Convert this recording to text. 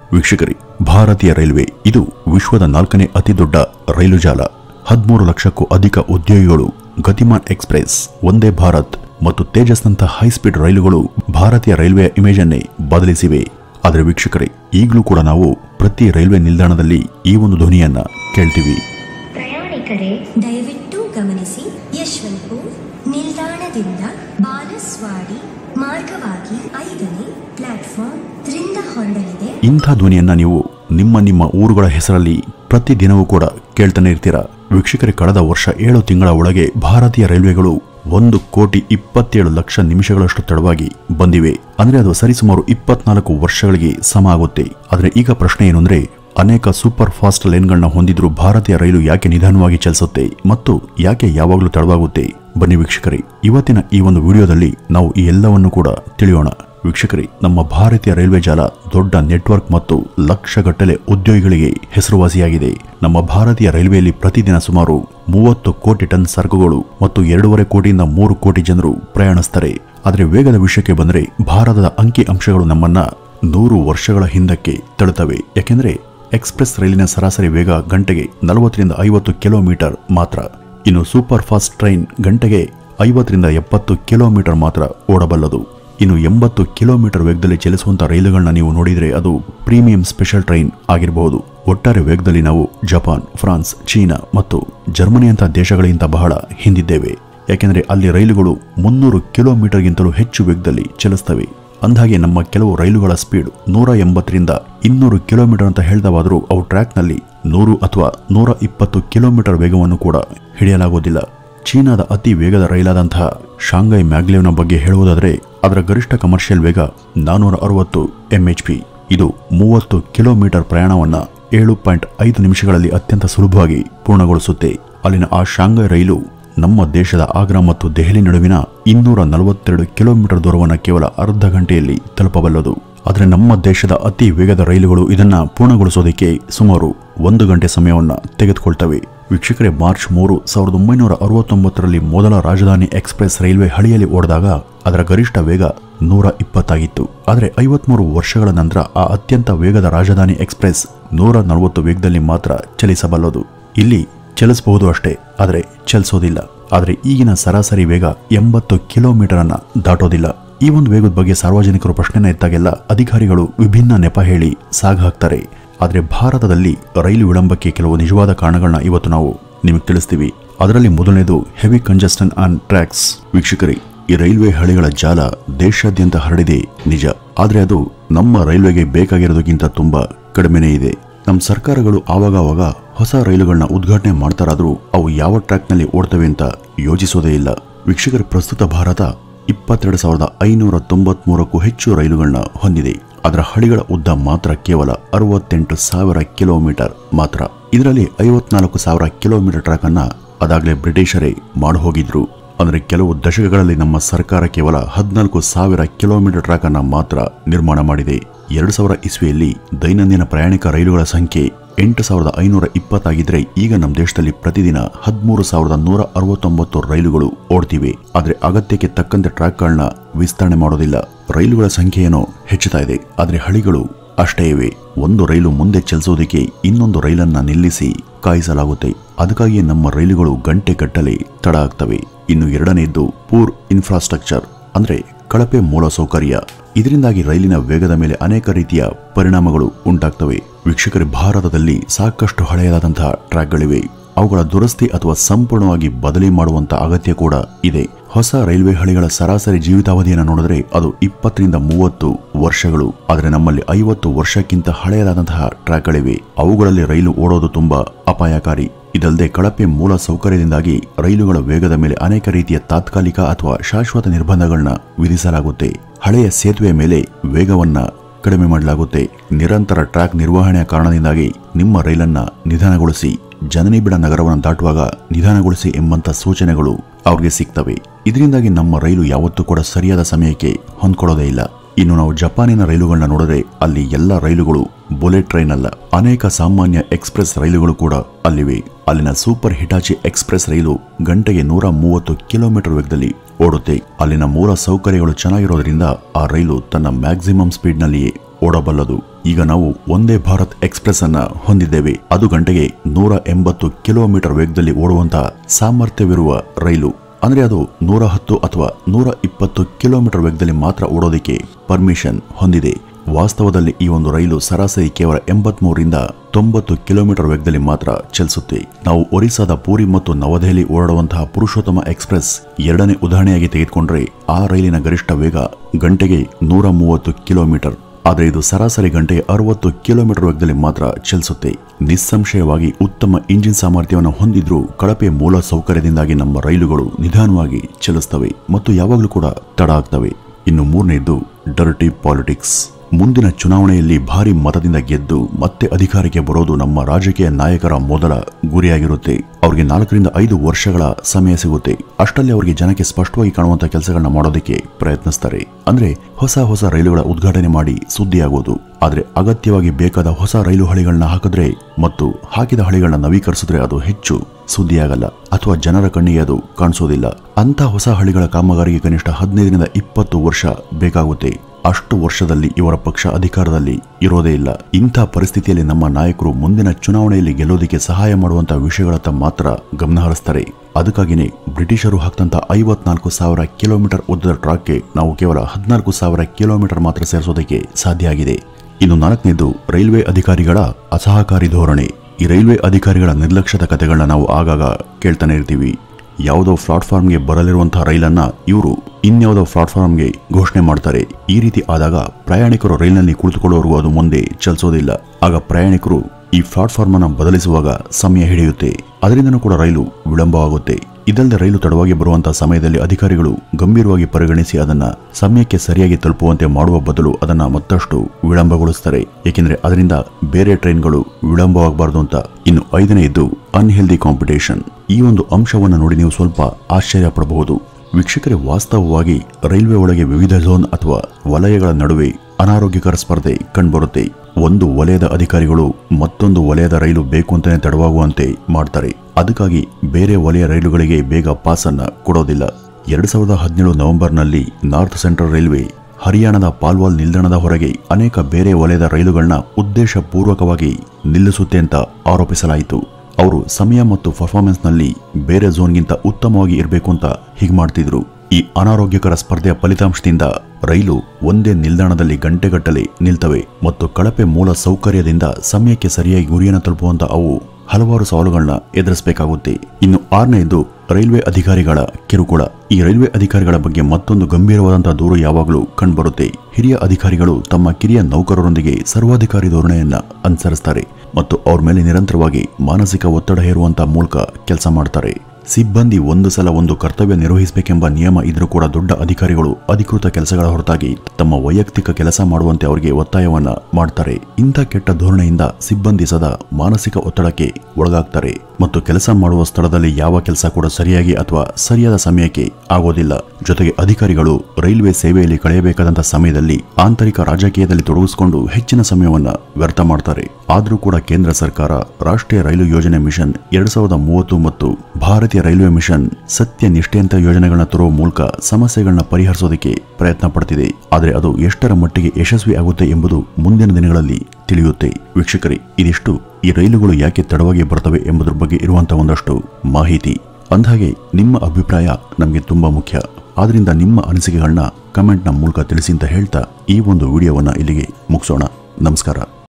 ವೀಕ್ಷಕರೇ ಭಾರತೀಯ ರೈಲ್ವೆ ಇದು ವಿಶ್ವದ ನಾಲ್ಕನೇ ಅತಿ ದೊಡ್ಡ ರೈಲು ಜಾಲ ಹದಿಮೂರು ಲಕ್ಷಕ್ಕೂ ಅಧಿಕ ಉದ್ಯೋಗಿಗಳು ಗತಿಮಾನ್ ಎಕ್ಸ್ಪ್ರೆಸ್ ಒಂದೇ ಭಾರತ್ ಮತ್ತು ತೇಜಸ್ನಂತಹ ಹೈಸ್ಪೀಡ್ ರೈಲುಗಳು ಭಾರತೀಯ ರೈಲ್ವೆಯ ಇಮೇಜ್ ಅನ್ನೇ ಬದಲಿಸಿವೆ ಆದರೆ ವೀಕ್ಷಕರೇ ಈಗಲೂ ಕೂಡ ನಾವು ಪ್ರತಿ ರೈಲ್ವೆ ನಿಲ್ದಾಣದಲ್ಲಿ ಈ ಒಂದು ಧ್ವನಿಯನ್ನ ಕೇಳ್ತೀವಿ ಪ್ರಯಾಣಿಕರೇ ದಯವಿಟ್ಟು ಗಮನಿಸಿ ಯಶವಂತಪುರ್ ನಿಲ್ದಾಣದಿಂದ ಬಾಲಸ್ವಾಡಿ ಮಾರ್ಗವಾಗಿ ಐದನೇ ಪ್ಲಾಟ್ಫಾರ್ಮ್ ರಿಂದ ಹೊರಡಲಿದೆ ಇಂಥ ಧ್ವನಿಯನ್ನ ನೀವು ನಿಮ್ಮ ನಿಮ್ಮ ಊರುಗಳ ಹೆಸರಲ್ಲಿ ಪ್ರತಿದಿನವೂ ಕೂಡ ಕೇಳ್ತಾನೆ ಇರ್ತೀರಾ ವೀಕ್ಷಕರೇ ಕಳೆದ ವರ್ಷ ಏಳು ತಿಂಗಳ ಒಳಗೆ ಭಾರತೀಯ ರೈಲ್ವೆಗಳು ಒಂದು ಕೋಟಿ ಇಪ್ಪತ್ತೇಳು ಲಕ್ಷ ನಿಮಿಷಗಳಷ್ಟು ತಡವಾಗಿ ಬಂದಿವೆ ಅಂದ್ರೆ ಅದು ಸರಿಸುಮಾರು ಇಪ್ಪತ್ನಾಲ್ಕು ವರ್ಷಗಳಿಗೆ ಸಮ ಆಗುತ್ತೆ ಆದ್ರೆ ಈಗ ಪ್ರಶ್ನೆ ಏನು ಅಂದ್ರೆ ಅನೇಕ ಸೂಪರ್ ಫಾಸ್ಟ್ ಲೈನ್ಗಳನ್ನ ಹೊಂದಿದ್ರು ಭಾರತೀಯ ರೈಲು ಯಾಕೆ ನಿಧಾನವಾಗಿ ಚಲಿಸುತ್ತೆ ಮತ್ತು ಯಾಕೆ ಯಾವಾಗಲೂ ತಡವಾಗುತ್ತೆ ಬನ್ನಿ ವೀಕ್ಷಕರೇ ಇವತ್ತಿನ ಈ ಒಂದು ವಿಡಿಯೋದಲ್ಲಿ ನಾವು ಈ ಎಲ್ಲವನ್ನು ಕೂಡ ತಿಳಿಯೋಣ ವೀಕ್ಷಕರೇ ನಮ್ಮ ಭಾರತೀಯ ರೈಲ್ವೆ ಜಾಲ ದೊಡ್ಡ ನೆಟ್ವರ್ಕ್ ಮತ್ತು ಲಕ್ಷಗಟ್ಟಲೆ ಉದ್ಯೋಗಿಗಳಿಗೆ ಹೆಸರುವಾಸಿಯಾಗಿದೆ ನಮ್ಮ ಭಾರತೀಯ ರೈಲ್ವೆಯಲ್ಲಿ ಪ್ರತಿದಿನ ಸುಮಾರು ಮೂವತ್ತು ಕೋಟಿ ಟನ್ ಸರಕುಗಳು ಮತ್ತು ಎರಡೂವರೆ ಕೋಟಿಯಿಂದ ಮೂರು ಕೋಟಿ ಜನರು ಪ್ರಯಾಣಿಸ್ತಾರೆ ಆದರೆ ವೇಗದ ವಿಷಯಕ್ಕೆ ಬಂದರೆ ಭಾರತದ ಅಂಕಿ ಅಂಶಗಳು ನಮ್ಮನ್ನ ನೂರು ವರ್ಷಗಳ ಹಿಂದಕ್ಕೆ ತಳ್ಳುತ್ತವೆ ಯಾಕೆಂದ್ರೆ ಎಕ್ಸ್ಪ್ರೆಸ್ ರೈಲಿನ ಸರಾಸರಿ ವೇಗ ಗಂಟೆಗೆ ನಲವತ್ತರಿಂದ ಐವತ್ತು ಕಿಲೋಮೀಟರ್ ಮಾತ್ರ ಇನ್ನು ಸೂಪರ್ ಫಾಸ್ಟ್ ಟ್ರೈನ್ ಗಂಟೆಗೆ ಐವತ್ತರಿಂದ ಎಪ್ಪತ್ತು ಕಿಲೋಮೀಟರ್ ಮಾತ್ರ ಓಡಬಲ್ಲದು ಇನ್ನು ಎಂಬತ್ತು ಕಿಲೋಮೀಟರ್ ವೇಗದಲ್ಲಿ ಚಲಿಸುವಂತ ರೈಲುಗಳನ್ನ ನೀವು ನೋಡಿದರೆ ಅದು ಪ್ರೀಮಿಯಂ ಸ್ಪೆಷಲ್ ಟ್ರೈನ್ ಆಗಿರಬಹುದು ಒಟ್ಟಾರೆ ವೇಗದಲ್ಲಿ ನಾವು ಜಪಾನ್ ಫ್ರಾನ್ಸ್ ಚೀನಾ ಮತ್ತು ಜರ್ಮನಿಯಂತಹ ದೇಶಗಳಿಗಿಂತ ಬಹಳ ಹಿಂದಿದ್ದೇವೆ ಯಾಕೆಂದರೆ ಅಲ್ಲಿ ರೈಲುಗಳು ಮುನ್ನೂರು ಕಿಲೋಮೀಟರ್ಗಿಂತಲೂ ಹೆಚ್ಚು ವೇಗದಲ್ಲಿ ಚಲಿಸ್ತವೆ ಅಂದಾಗೆ ನಮ್ಮ ಕೆಲವು ರೈಲುಗಳ ಸ್ಪೀಡ್ ನೂರ ಎಂಬತ್ತರಿಂದ ಇನ್ನೂರು ಕಿಲೋಮೀಟರ್ ಅಂತ ಹೇಳ್ದವಾದರೂ ಅವು ಟ್ರ್ಯಾಕ್ನಲ್ಲಿ ನೂರು ಅಥವಾ ನೂರ ಇಪ್ಪತ್ತು ಕಿಲೋಮೀಟರ್ ವೇಗವನ್ನು ಕೂಡ ಹಿಡಿಯಲಾಗುವುದಿಲ್ಲ ಚೀನಾದ ಅತಿ ವೇಗದ ರೈಲಾದಂತಹ ಶಾಂಘೈ ಮ್ಯಾಗ್ಲೇವ್ನ ಬಗ್ಗೆ ಹೇಳುವುದಾದರೆ ಅದರ ಗರಿಷ್ಠ ಕಮರ್ಷಿಯಲ್ ವೇಗ ನಾನೂರ ಅರವತ್ತು ಎಂಎಚ್ಪಿ ಇದು ಮೂವತ್ತು ಕಿಲೋಮೀಟರ್ ಪ್ರಯಾಣವನ್ನ ಏಳು ಪಾಯಿಂಟ್ ಐದು ನಿಮಿಷಗಳಲ್ಲಿ ಅತ್ಯಂತ ಸುಲಭವಾಗಿ ಪೂರ್ಣಗೊಳಿಸುತ್ತೆ ಅಲ್ಲಿನ ಆ ಶಾಂಘೈ ರೈಲು ನಮ್ಮ ದೇಶದ ಆಗ್ರಾ ಮತ್ತು ದೆಹಲಿ ನಡುವಿನ ಇನ್ನೂರ ನಲವತ್ತೆರಡು ಕಿಲೋಮೀಟರ್ ದೂರವನ್ನು ಕೇವಲ ಅರ್ಧ ಗಂಟೆಯಲ್ಲಿ ತಲುಪಬಲ್ಲದು ಆದರೆ ನಮ್ಮ ದೇಶದ ಅತಿ ವೇಗದ ರೈಲುಗಳು ಇದನ್ನ ಪೂರ್ಣಗೊಳಿಸೋದಕ್ಕೆ ಸುಮಾರು ಒಂದು ಗಂಟೆ ಸಮಯವನ್ನ ತೆಗೆದುಕೊಳ್ತವೆ ವೀಕ್ಷಕರೇ ಮಾರ್ಚ್ ಮೂರು ಸಾವಿರದ ಒಂಬೈನೂರ ಅರವತ್ತೊಂಬತ್ತರಲ್ಲಿ ಮೊದಲ ರಾಜಧಾನಿ ಎಕ್ಸ್ಪ್ರೆಸ್ ರೈಲ್ವೆ ಹಳಿಯಲ್ಲಿ ಓಡಿದಾಗ ಅದರ ಗರಿಷ್ಠ ವೇಗ ನೂರ ಇಪ್ಪತ್ತಾಗಿತ್ತು ಆದರೆ ಐವತ್ಮೂರು ವರ್ಷಗಳ ನಂತರ ಆ ಅತ್ಯಂತ ವೇಗದ ರಾಜಧಾನಿ ಎಕ್ಸ್ಪ್ರೆಸ್ ನೂರ ನಲವತ್ತು ವೇಗದಲ್ಲಿ ಮಾತ್ರ ಚಲಿಸಬಲ್ಲದು ಇಲ್ಲಿ ಚಲಿಸಬಹುದು ಅಷ್ಟೇ ಆದರೆ ಚಲಿಸೋದಿಲ್ಲ ಆದರೆ ಈಗಿನ ಸರಾಸರಿ ವೇಗ ಎಂಬತ್ತು ಕಿಲೋಮೀಟರ್ ಅನ್ನ ದಾಟೋದಿಲ್ಲ ಈ ಒಂದು ವೇಗದ ಬಗ್ಗೆ ಸಾರ್ವಜನಿಕರು ಪ್ರಶ್ನೆನ ಎತ್ತಾಗೆಲ್ಲ ಅಧಿಕಾರಿಗಳು ವಿಭಿನ್ನ ನೆಪ ಹೇಳಿ ಸಾಗ ಹಾಕ್ತಾರೆ ಆದರೆ ಭಾರತದಲ್ಲಿ ರೈಲು ವಿಳಂಬಕ್ಕೆ ಕೆಲವು ನಿಜವಾದ ಕಾರಣಗಳನ್ನ ಇವತ್ತು ನಾವು ನಿಮಗೆ ತಿಳಿಸ್ತೀವಿ ಅದರಲ್ಲಿ ಮೊದಲನೇದು ಹೆವಿ ಕಂಜೆಸ್ಟನ್ ಆನ್ ಟ್ರ್ಯಾಕ್ಸ್ ವೀಕ್ಷಕರೇ ಈ ರೈಲ್ವೆ ಹಳಿಗಳ ಜಾಲ ದೇಶಾದ್ಯಂತ ಹರಡಿದೆ ನಿಜ ಆದರೆ ಅದು ನಮ್ಮ ರೈಲ್ವೆಗೆ ಬೇಕಾಗಿರೋದಕ್ಕಿಂತ ತುಂಬಾ ಕಡಿಮೆನೇ ಇದೆ ನಮ್ಮ ಸರ್ಕಾರಗಳು ಆವಾಗವಾಗ ಹೊಸ ರೈಲುಗಳನ್ನ ಉದ್ಘಾಟನೆ ಮಾಡ್ತಾರಾದ್ರೂ ಅವು ಯಾವ ಟ್ರ್ಯಾಕ್ನಲ್ಲಿ ಓಡ್ತವೆ ಅಂತ ಯೋಜಿಸೋದೇ ಇಲ್ಲ ವೀಕ್ಷಕರ ಪ್ರಸ್ತುತ ಭಾರತ ಇಪ್ಪತ್ತೆರಡು ಸಾವಿರದ ಐನೂರ ತೊಂಬತ್ಮೂರಕ್ಕೂ ಹೆಚ್ಚು ರೈಲುಗಳನ್ನ ಹೊಂದಿದೆ ಅದರ ಹಳಿಗಳ ಉದ್ದ ಮಾತ್ರ ಕೇವಲ ಅರವತ್ತೆಂಟು ಸಾವಿರ ಕಿಲೋಮೀಟರ್ ಮಾತ್ರ ಇದರಲ್ಲಿ ಐವತ್ನಾಲ್ಕು ಸಾವಿರ ಕಿಲೋಮೀಟರ್ ಟ್ರ್ಯಾಕ್ ಅನ್ನ ಅದಾಗಲೇ ಬ್ರಿಟಿಷರೇ ಮಾಡಿ ಹೋಗಿದ್ರು ಅಂದರೆ ಕೆಲವು ದಶಕಗಳಲ್ಲಿ ನಮ್ಮ ಸರ್ಕಾರ ಕೇವಲ ಹದಿನಾಲ್ಕು ಸಾವಿರ ಕಿಲೋಮೀಟರ್ ಟ್ರ್ಯಾಕ್ ಅನ್ನ ಮಾತ್ರ ನಿರ್ಮಾಣ ಮಾಡಿದೆ ಎರಡು ಸಾವಿರ ಇಸ್ವಿಯಲ್ಲಿ ದೈನಂದಿನ ಪ್ರಯಾಣಿಕ ರೈಲುಗಳ ಸಂಖ್ಯೆ ಎಂಟು ಸಾವಿರದ ಐನೂರ ಇಪ್ಪತ್ತಾಗಿದ್ರೆ ಈಗ ನಮ್ಮ ದೇಶದಲ್ಲಿ ಪ್ರತಿದಿನ ಹದಿಮೂರು ಸಾವಿರದ ನೂರ ಅರವತ್ತೊಂಬತ್ತು ರೈಲುಗಳು ಓಡ್ತಿವೆ ಆದರೆ ಅಗತ್ಯಕ್ಕೆ ತಕ್ಕಂತೆ ಟ್ರ್ಯಾಕ್ಗಳನ್ನ ವಿಸ್ತರಣೆ ಮಾಡೋದಿಲ್ಲ ರೈಲುಗಳ ಸಂಖ್ಯೆ ಏನೋ ಹೆಚ್ಚುತ್ತಾ ಇದೆ ಆದರೆ ಹಳಿಗಳು ಅಷ್ಟೇ ಇವೆ ಒಂದು ರೈಲು ಮುಂದೆ ಚಲಿಸೋದಕ್ಕೆ ಇನ್ನೊಂದು ರೈಲನ್ನ ನಿಲ್ಲಿಸಿ ಕಾಯಿಸಲಾಗುತ್ತೆ ಅದಕ್ಕಾಗಿಯೇ ನಮ್ಮ ರೈಲುಗಳು ಗಂಟೆ ಗಟ್ಟಲೆ ತಡ ಆಗ್ತವೆ ಇನ್ನು ಎರಡನೆಯದ್ದು ಪೂರ್ ಇನ್ಫ್ರಾಸ್ಟ್ರಕ್ಚರ್ ಅಂದ್ರೆ ಕಳಪೆ ಮೂಲಸೌಕರ್ಯ ಇದರಿಂದಾಗಿ ರೈಲಿನ ವೇಗದ ಮೇಲೆ ಅನೇಕ ರೀತಿಯ ಪರಿಣಾಮಗಳು ಉಂಟಾಗ್ತವೆ ವೀಕ್ಷಕರೇ ಭಾರತದಲ್ಲಿ ಸಾಕಷ್ಟು ಹಳೆಯದಾದಂತಹ ಟ್ರ್ಯಾಕ್ಗಳಿವೆ ಅವುಗಳ ದುರಸ್ತಿ ಅಥವಾ ಸಂಪೂರ್ಣವಾಗಿ ಬದಲಿ ಮಾಡುವಂತ ಅಗತ್ಯ ಕೂಡ ಇದೆ ಹೊಸ ರೈಲ್ವೆ ಹಳಿಗಳ ಸರಾಸರಿ ಜೀವಿತಾವಧಿಯನ್ನು ನೋಡಿದ್ರೆ ಅದು ಇಪ್ಪತ್ತರಿಂದ ಮೂವತ್ತು ವರ್ಷಗಳು ಆದರೆ ನಮ್ಮಲ್ಲಿ ಐವತ್ತು ವರ್ಷಕ್ಕಿಂತ ಹಳೆಯದಾದಂತಹ ಟ್ರ್ಯಾಕ್ಗಳಿವೆ ಅವುಗಳಲ್ಲಿ ರೈಲು ಓಡೋದು ತುಂಬಾ ಅಪಾಯಕಾರಿ ಇದಲ್ಲದೆ ಕಳಪೆ ಮೂಲ ಸೌಕರ್ಯದಿಂದಾಗಿ ರೈಲುಗಳ ವೇಗದ ಮೇಲೆ ಅನೇಕ ರೀತಿಯ ತಾತ್ಕಾಲಿಕ ಅಥವಾ ಶಾಶ್ವತ ನಿರ್ಬಂಧಗಳನ್ನ ವಿಧಿಸಲಾಗುತ್ತೆ ಹಳೆಯ ಸೇತುವೆ ಮೇಲೆ ವೇಗವನ್ನ ಕಡಿಮೆ ಮಾಡಲಾಗುತ್ತೆ ನಿರಂತರ ಟ್ರ್ಯಾಕ್ ನಿರ್ವಹಣೆಯ ಕಾರಣದಿಂದಾಗಿ ನಿಮ್ಮ ರೈಲನ್ನ ನಿಧಾನಗೊಳಿಸಿ ಜನನಿಬಿಡ ನಗರವನ್ನು ದಾಟುವಾಗ ನಿಧಾನಗೊಳಿಸಿ ಎಂಬಂತ ಸೂಚನೆಗಳು ಅವ್ರಿಗೆ ಸಿಗ್ತವೆ ಇದರಿಂದಾಗಿ ನಮ್ಮ ರೈಲು ಯಾವತ್ತೂ ಕೂಡ ಸರಿಯಾದ ಸಮಯಕ್ಕೆ ಹೊಂದ್ಕೊಳ್ಳೋದೇ ಇಲ್ಲ ಇನ್ನು ನಾವು ಜಪಾನಿನ ರೈಲುಗಳನ್ನ ನೋಡಿದ್ರೆ ಅಲ್ಲಿ ಎಲ್ಲ ರೈಲುಗಳು ಬುಲೆಟ್ ಟ್ರೈನ್ ಅಲ್ಲ ಅನೇಕ ಸಾಮಾನ್ಯ ಎಕ್ಸ್ಪ್ರೆಸ್ ರೈಲುಗಳು ಕೂಡ ಅಲ್ಲಿವೆ ಅಲ್ಲಿನ ಸೂಪರ್ ಹಿಟಾಚಿ ಎಕ್ಸ್ಪ್ರೆಸ್ ರೈಲು ಗಂಟೆಗೆ ನೂರ ಮೂವತ್ತು ಕಿಲೋಮೀಟರ್ ವೇಗದಲ್ಲಿ ಓಡುತ್ತೆ ಅಲ್ಲಿನ ಮೂಲ ಸೌಕರ್ಯಗಳು ಚೆನ್ನಾಗಿರೋದ್ರಿಂದ ಆ ರೈಲು ತನ್ನ ಮ್ಯಾಕ್ಸಿಮಮ್ ಸ್ಪೀಡ್ನಲ್ಲಿಯೇ ಓಡಬಲ್ಲದು ಈಗ ನಾವು ಒಂದೇ ಭಾರತ್ ಎಕ್ಸ್ಪ್ರೆಸ್ ಅನ್ನ ಹೊಂದಿದ್ದೇವೆ ಅದು ಗಂಟೆಗೆ ನೂರ ಎಂಬತ್ತು ಕಿಲೋಮೀಟರ್ ವೇಗದಲ್ಲಿ ಓಡುವಂತಹ ಸಾಮರ್ಥ್ಯವಿರುವ ರೈಲು ಅಂದ್ರೆ ಅದು ನೂರ ಹತ್ತು ಅಥವಾ ನೂರ ಇಪ್ಪತ್ತು ಕಿಲೋಮೀಟರ್ ವೇಗದಲ್ಲಿ ಮಾತ್ರ ಓಡೋದಕ್ಕೆ ಪರ್ಮಿಷನ್ ಹೊಂದಿದೆ ವಾಸ್ತವದಲ್ಲಿ ಈ ಒಂದು ರೈಲು ಸರಾಸರಿ ಕೇವಲ ಎಂಬತ್ಮೂರರಿಂದ ತೊಂಬತ್ತು ಕಿಲೋಮೀಟರ್ ವೇಗದಲ್ಲಿ ಮಾತ್ರ ಚಲಿಸುತ್ತೆ ನಾವು ಒರಿಸ್ಸಾದ ಪೂರಿ ಮತ್ತು ನವದೆಹಲಿ ಓಡಾಡುವಂತಹ ಪುರುಷೋತ್ತಮ ಎಕ್ಸ್ಪ್ರೆಸ್ ಎರಡನೇ ಉದಾಹರಣೆಯಾಗಿ ತೆಗೆದುಕೊಂಡ್ರೆ ಆ ರೈಲಿನ ಗರಿಷ್ಠ ವೇಗ ಗಂಟೆಗೆ ನೂರ ಮೂವತ್ತು ಕಿಲೋಮೀಟರ್ ಆದರೆ ಇದು ಸರಾಸರಿ ಗಂಟೆಗೆ ಅರವತ್ತು ಕಿಲೋಮೀಟರ್ ವೇಗದಲ್ಲಿ ಮಾತ್ರ ಚಲಿಸುತ್ತೆ ನಿಸ್ಸಂಶಯವಾಗಿ ಉತ್ತಮ ಇಂಜಿನ್ ಸಾಮರ್ಥ್ಯವನ್ನು ಹೊಂದಿದ್ರೂ ಕಳಪೆ ಮೂಲ ಸೌಕರ್ಯದಿಂದಾಗಿ ನಮ್ಮ ರೈಲುಗಳು ನಿಧಾನವಾಗಿ ಚಲಿಸ್ತವೆ ಮತ್ತು ಯಾವಾಗಲೂ ಕೂಡ ತಡ ಆಗ್ತವೆ ಇನ್ನು ಮೂರನೇದು ಡರ್ಟಿ ಪಾಲಿಟಿಕ್ಸ್ ಮುಂದಿನ ಚುನಾವಣೆಯಲ್ಲಿ ಭಾರಿ ಮತದಿಂದ ಗೆದ್ದು ಮತ್ತೆ ಅಧಿಕಾರಕ್ಕೆ ಬರೋದು ನಮ್ಮ ರಾಜಕೀಯ ನಾಯಕರ ಮೊದಲ ಗುರಿಯಾಗಿರುತ್ತೆ ಅವರಿಗೆ ನಾಲ್ಕರಿಂದ ಐದು ವರ್ಷಗಳ ಸಮಯ ಸಿಗುತ್ತೆ ಅಷ್ಟರಲ್ಲಿ ಅವರಿಗೆ ಜನಕ್ಕೆ ಸ್ಪಷ್ಟವಾಗಿ ಕಾಣುವಂತ ಕೆಲಸಗಳನ್ನ ಮಾಡೋದಕ್ಕೆ ಪ್ರಯತ್ನಿಸ್ತಾರೆ ಅಂದ್ರೆ ಹೊಸ ಹೊಸ ರೈಲುಗಳ ಉದ್ಘಾಟನೆ ಮಾಡಿ ಸುದ್ದಿಯಾಗೋದು ಆದ್ರೆ ಅಗತ್ಯವಾಗಿ ಬೇಕಾದ ಹೊಸ ರೈಲು ಹಳಿಗಳನ್ನ ಹಾಕಿದ್ರೆ ಮತ್ತು ಹಾಕಿದ ಹಳಿಗಳನ್ನ ನವೀಕರಿಸಿದ್ರೆ ಅದು ಹೆಚ್ಚು ಸುದ್ದಿಯಾಗಲ್ಲ ಅಥವಾ ಜನರ ಕಣ್ಣಿಗೆ ಅದು ಕಾಣಿಸೋದಿಲ್ಲ ಅಂತ ಹೊಸ ಹಳಿಗಳ ಕಾಮಗಾರಿಗೆ ಕನಿಷ್ಠ ಹದಿನೈದರಿಂದ ಇಪ್ಪತ್ತು ವರ್ಷ ಬೇಕಾಗುತ್ತೆ ಅಷ್ಟು ವರ್ಷದಲ್ಲಿ ಇವರ ಪಕ್ಷ ಅಧಿಕಾರದಲ್ಲಿ ಇರೋದೇ ಇಲ್ಲ ಇಂಥ ಪರಿಸ್ಥಿತಿಯಲ್ಲಿ ನಮ್ಮ ನಾಯಕರು ಮುಂದಿನ ಚುನಾವಣೆಯಲ್ಲಿ ಗೆಲ್ಲೋದಕ್ಕೆ ಸಹಾಯ ಮಾಡುವಂತಹ ವಿಷಯಗಳತ್ತ ಮಾತ್ರ ಗಮನ ಹರಿಸ್ತಾರೆ ಅದಕ್ಕಾಗಿನೇ ಬ್ರಿಟಿಷರು ಹಾಕ್ತಂತ ಐವತ್ನಾಲ್ಕು ಸಾವಿರ ಕಿಲೋಮೀಟರ್ ಉದ್ದದ ಟ್ರಾಕ್ಗೆ ನಾವು ಕೇವಲ ಹದಿನಾಲ್ಕು ಸಾವಿರ ಕಿಲೋಮೀಟರ್ ಮಾತ್ರ ಸೇರಿಸೋದಕ್ಕೆ ಸಾಧ್ಯ ಆಗಿದೆ ಇನ್ನು ನಾಲ್ಕನೇದು ರೈಲ್ವೆ ಅಧಿಕಾರಿಗಳ ಅಸಹಕಾರಿ ಧೋರಣೆ ಈ ರೈಲ್ವೆ ಅಧಿಕಾರಿಗಳ ನಿರ್ಲಕ್ಷ್ಯದ ಕಥೆಗಳನ್ನ ನಾವು ಆಗಾಗ ಕೇಳ್ತಾನೆ ಇರ್ತೀವಿ ಯಾವುದೋ ಪ್ಲಾಟ್ಫಾರ್ಮ್ಗೆ ಬರಲಿರುವಂತಹ ರೈಲನ್ನ ಇವರು ಇನ್ಯಾವುದೋ ಪ್ಲಾಟ್ಫಾರ್ಮ್ಗೆ ಘೋಷಣೆ ಮಾಡ್ತಾರೆ ಈ ರೀತಿ ಆದಾಗ ಪ್ರಯಾಣಿಕರು ರೈಲಿನಲ್ಲಿ ಕುಳಿತುಕೊಳ್ಳುವವರೆಗೂ ಅದು ಮುಂದೆ ಚಲಿಸೋದಿಲ್ಲ ಆಗ ಪ್ರಯಾಣಿಕರು ಈ ಪ್ಲಾಟ್ಫಾರ್ಮ್ ಅನ್ನ ಬದಲಿಸುವಾಗ ಸಮಯ ಹಿಡಿಯುತ್ತೆ ಅದರಿಂದನೂ ಕೂಡ ರೈಲು ವಿಳಂಬವಾಗುತ್ತೆ ಇದಲ್ಲದೆ ರೈಲು ತಡವಾಗಿ ಬರುವಂತಹ ಸಮಯದಲ್ಲಿ ಅಧಿಕಾರಿಗಳು ಗಂಭೀರವಾಗಿ ಪರಿಗಣಿಸಿ ಅದನ್ನ ಸಮಯಕ್ಕೆ ಸರಿಯಾಗಿ ತಲುಪುವಂತೆ ಮಾಡುವ ಬದಲು ಅದನ್ನ ಮತ್ತಷ್ಟು ವಿಳಂಬಗೊಳಿಸ್ತಾರೆ ಏಕೆಂದ್ರೆ ಅದರಿಂದ ಬೇರೆ ಟ್ರೈನ್ಗಳು ವಿಳಂಬವಾಗಬಾರದು ಅಂತ ಇನ್ನು ಐದನೆಯದು ಅನ್ಹೆಲ್ದಿ ಕಾಂಪಿಟೇಷನ್ ಈ ಒಂದು ಅಂಶವನ್ನು ನೋಡಿ ನೀವು ಸ್ವಲ್ಪ ಆಶ್ಚರ್ಯ ಪಡಬಹುದು ವೀಕ್ಷಕರೇ ವಾಸ್ತವವಾಗಿ ರೈಲ್ವೆ ಒಳಗೆ ವಿವಿಧ ಝೋನ್ ಅಥವಾ ವಲಯಗಳ ನಡುವೆ ಅನಾರೋಗ್ಯಕರ ಸ್ಪರ್ಧೆ ಕಂಡುಬರುತ್ತೆ ಒಂದು ವಲಯದ ಅಧಿಕಾರಿಗಳು ಮತ್ತೊಂದು ವಲಯದ ರೈಲು ಬೇಕು ಅಂತಾನೆ ತಡವಾಗುವಂತೆ ಮಾಡ್ತಾರೆ ಅದಕ್ಕಾಗಿ ಬೇರೆ ವಲಯ ರೈಲುಗಳಿಗೆ ಬೇಗ ಪಾಸ್ ಅನ್ನ ಕೊಡೋದಿಲ್ಲ ಎರಡ್ ಸಾವಿರದ ಹದಿನೇಳು ನವೆಂಬರ್ನಲ್ಲಿ ನಾರ್ತ್ ಸೆಂಟ್ರಲ್ ರೈಲ್ವೆ ಹರಿಯಾಣದ ಪಾಲ್ವಾಲ್ ನಿಲ್ದಾಣದ ಹೊರಗೆ ಅನೇಕ ಬೇರೆ ವಲಯದ ರೈಲುಗಳನ್ನ ಉದ್ದೇಶಪೂರ್ವಕವಾಗಿ ನಿಲ್ಲಿಸುತ್ತೆ ಅಂತ ಆರೋಪಿಸಲಾಯಿತು ಅವರು ಸಮಯ ಮತ್ತು ಪರ್ಫಾರ್ಮೆನ್ಸ್ನಲ್ಲಿ ಬೇರೆ ಝೋನ್ಗಿಂತ ಉತ್ತಮವಾಗಿ ಇರಬೇಕು ಅಂತ ಹೀಗೆ ಮಾಡ್ತಿದ್ರು ಈ ಅನಾರೋಗ್ಯಕರ ಸ್ಪರ್ಧೆಯ ಫಲಿತಾಂಶದಿಂದ ರೈಲು ಒಂದೇ ನಿಲ್ದಾಣದಲ್ಲಿ ಗಂಟೆಗಟ್ಟಲೆ ನಿಲ್ತವೆ ಮತ್ತು ಕಳಪೆ ಮೂಲ ಸೌಕರ್ಯದಿಂದ ಸಮಯಕ್ಕೆ ಸರಿಯಾಗಿ ಗುರಿಯನ್ನು ತಲುಪುವಂತ ಅವು ಹಲವಾರು ಸವಾಲುಗಳನ್ನ ಎದುರಿಸಬೇಕಾಗುತ್ತೆ ಇನ್ನು ಆರನೆಯದು ರೈಲ್ವೆ ಅಧಿಕಾರಿಗಳ ಕಿರುಕುಳ ಈ ರೈಲ್ವೆ ಅಧಿಕಾರಿಗಳ ಬಗ್ಗೆ ಮತ್ತೊಂದು ಗಂಭೀರವಾದಂತಹ ದೂರು ಯಾವಾಗಲೂ ಕಂಡುಬರುತ್ತೆ ಹಿರಿಯ ಅಧಿಕಾರಿಗಳು ತಮ್ಮ ಕಿರಿಯ ನೌಕರರೊಂದಿಗೆ ಸರ್ವಾಧಿಕಾರಿ ಧೋರಣೆಯನ್ನ ಅನುಸರಿಸ್ತಾರೆ ಮತ್ತು ಅವ್ರ ಮೇಲೆ ನಿರಂತರವಾಗಿ ಮಾನಸಿಕ ಒತ್ತಡ ಹೇರುವಂತ ಮೂಲಕ ಕೆಲಸ ಮಾಡ್ತಾರೆ ಸಿಬ್ಬಂದಿ ಒಂದು ಸಲ ಒಂದು ಕರ್ತವ್ಯ ನಿರ್ವಹಿಸಬೇಕೆಂಬ ನಿಯಮ ಇದ್ರೂ ಕೂಡ ದೊಡ್ಡ ಅಧಿಕಾರಿಗಳು ಅಧಿಕೃತ ಕೆಲಸಗಳ ಹೊರತಾಗಿ ತಮ್ಮ ವೈಯಕ್ತಿಕ ಕೆಲಸ ಮಾಡುವಂತೆ ಅವರಿಗೆ ಒತ್ತಾಯವನ್ನ ಮಾಡ್ತಾರೆ ಇಂಥ ಕೆಟ್ಟ ಧೋರಣೆಯಿಂದ ಸಿಬ್ಬಂದಿ ಸದಾ ಮಾನಸಿಕ ಒತ್ತಡಕ್ಕೆ ಒಳಗಾಗ್ತಾರೆ ಮತ್ತು ಕೆಲಸ ಮಾಡುವ ಸ್ಥಳದಲ್ಲಿ ಯಾವ ಕೆಲಸ ಕೂಡ ಸರಿಯಾಗಿ ಅಥವಾ ಸರಿಯಾದ ಸಮಯಕ್ಕೆ ಆಗೋದಿಲ್ಲ ಜೊತೆಗೆ ಅಧಿಕಾರಿಗಳು ರೈಲ್ವೆ ಸೇವೆಯಲ್ಲಿ ಕಳೆಯಬೇಕಾದಂತಹ ಸಮಯದಲ್ಲಿ ಆಂತರಿಕ ರಾಜಕೀಯದಲ್ಲಿ ತೊಡಗಿಸಿಕೊಂಡು ಹೆಚ್ಚಿನ ಸಮಯವನ್ನ ವ್ಯರ್ಥ ಮಾಡ್ತಾರೆ ಆದರೂ ಕೂಡ ಕೇಂದ್ರ ಸರ್ಕಾರ ರಾಷ್ಟ್ರೀಯ ರೈಲು ಯೋಜನೆ ಮಿಷನ್ ಎರಡ್ ಸಾವಿರದ ಮೂವತ್ತು ಮತ್ತು ಭಾರತೀಯ ರೈಲ್ವೆ ಮಿಷನ್ ಸತ್ಯ ನಿಷ್ಠೆಯಂತ ಯೋಜನೆಗಳನ್ನ ತರುವ ಮೂಲಕ ಸಮಸ್ಯೆಗಳನ್ನ ಪರಿಹರಿಸೋದಕ್ಕೆ ಪ್ರಯತ್ನ ಪಡ್ತಿದೆ ಆದರೆ ಅದು ಎಷ್ಟರ ಮಟ್ಟಿಗೆ ಯಶಸ್ವಿ ಆಗುತ್ತೆ ಎಂಬುದು ಮುಂದಿನ ದಿನಗಳಲ್ಲಿ ತಿಳಿಯುತ್ತೆ ವೀಕ್ಷಕರೇ ಇದಿಷ್ಟು ಈ ರೈಲುಗಳು ಯಾಕೆ ತಡವಾಗಿ ಬರ್ತವೆ ಎಂಬುದರ ಬಗ್ಗೆ ಇರುವಂತಹ ಒಂದಷ್ಟು ಮಾಹಿತಿ ಅಂದಹಾಗೆ ನಿಮ್ಮ ಅಭಿಪ್ರಾಯ ನಮಗೆ ತುಂಬಾ ಮುಖ್ಯ ಆದ್ರಿಂದ ನಿಮ್ಮ ಅನಿಸಿಕೆಗಳನ್ನ ಕಮೆಂಟ್ನ ಮೂಲಕ ತಿಳಿಸಿ ಅಂತ ಹೇಳ್ತಾ ಈ ಒಂದು ವಿಡಿಯೋವನ್ನ ಇಲ್ಲಿಗೆ ಮುಗಿಸೋಣ ನಮಸ್ಕಾರ